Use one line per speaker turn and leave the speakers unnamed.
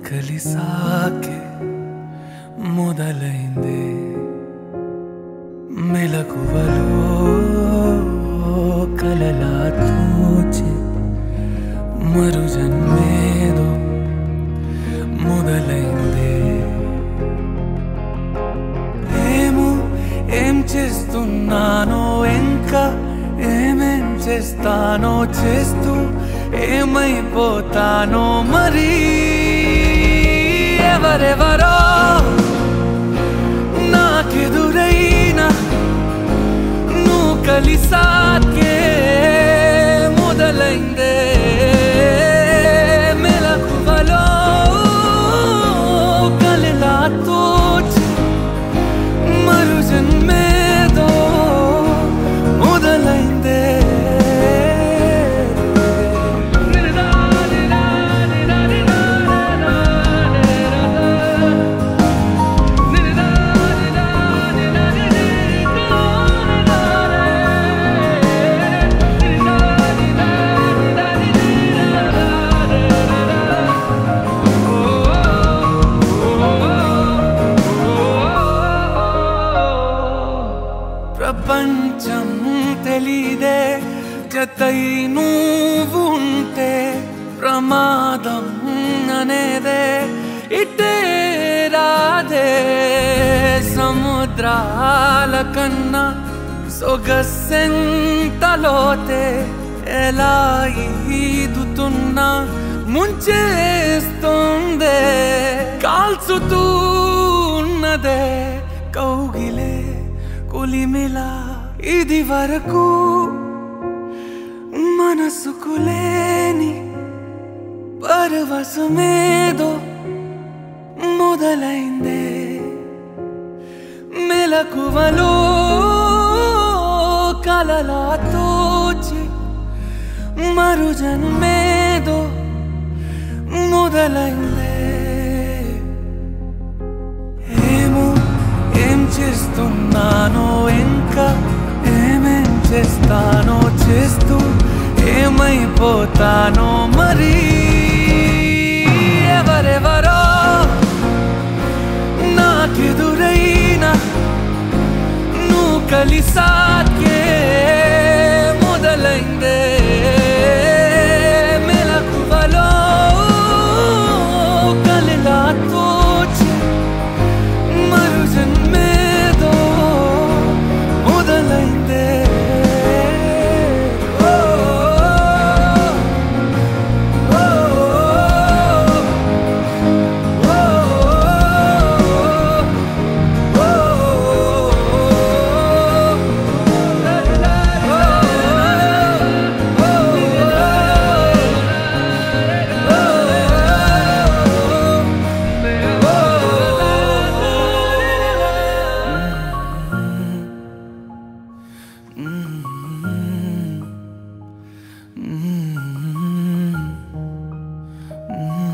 కలిసాకే మొదలైందే మెలకువలో కలలా తూచి మరు జన్మేదో మొదలైందే ఏమో ఏం చేస్తున్నానో ఇంకా ఏమేం చేస్తానో చేస్తూ ఏమైపోతానో మరి ఎవరెవరో నాకెదురైనా నువ్వు కలిసాకే మొదలైందే మెలకువలో కలలా తోచి మరు జన్మేదో మొదలైందే ప్రపంచం తెలీదే జతై నువ్వు ఉంటే ప్రమాదం అనేదే ఇటే రాదే సముద్రాల కన్నా సొగసెంతలోతే ఎలా ఈదుతున్నా ముంచేస్తుందే కాల్చుతూ ఉన్నదే కౌగిలే కొలిమిలా ఇది వరకు మనసుకు లేని పరవశమేదో మొదలైందే మెలకువలో కలలా తోచి మరు జన్మేదో మొదలైందే ఏమో ఏం చేస్తున్నానో ఇంకా ఏమేం చేస్తానో చేస్తూ ఏమైపోతానో మరి ఎవరెవరో నాకెదురైనా నువ్వు కలిసాకే మొదలైందే మెలకువలో కలలా తోచి మరు జన్మేదో మొదలైందే ఓ, ఓ, ఓ, Mm-hmm.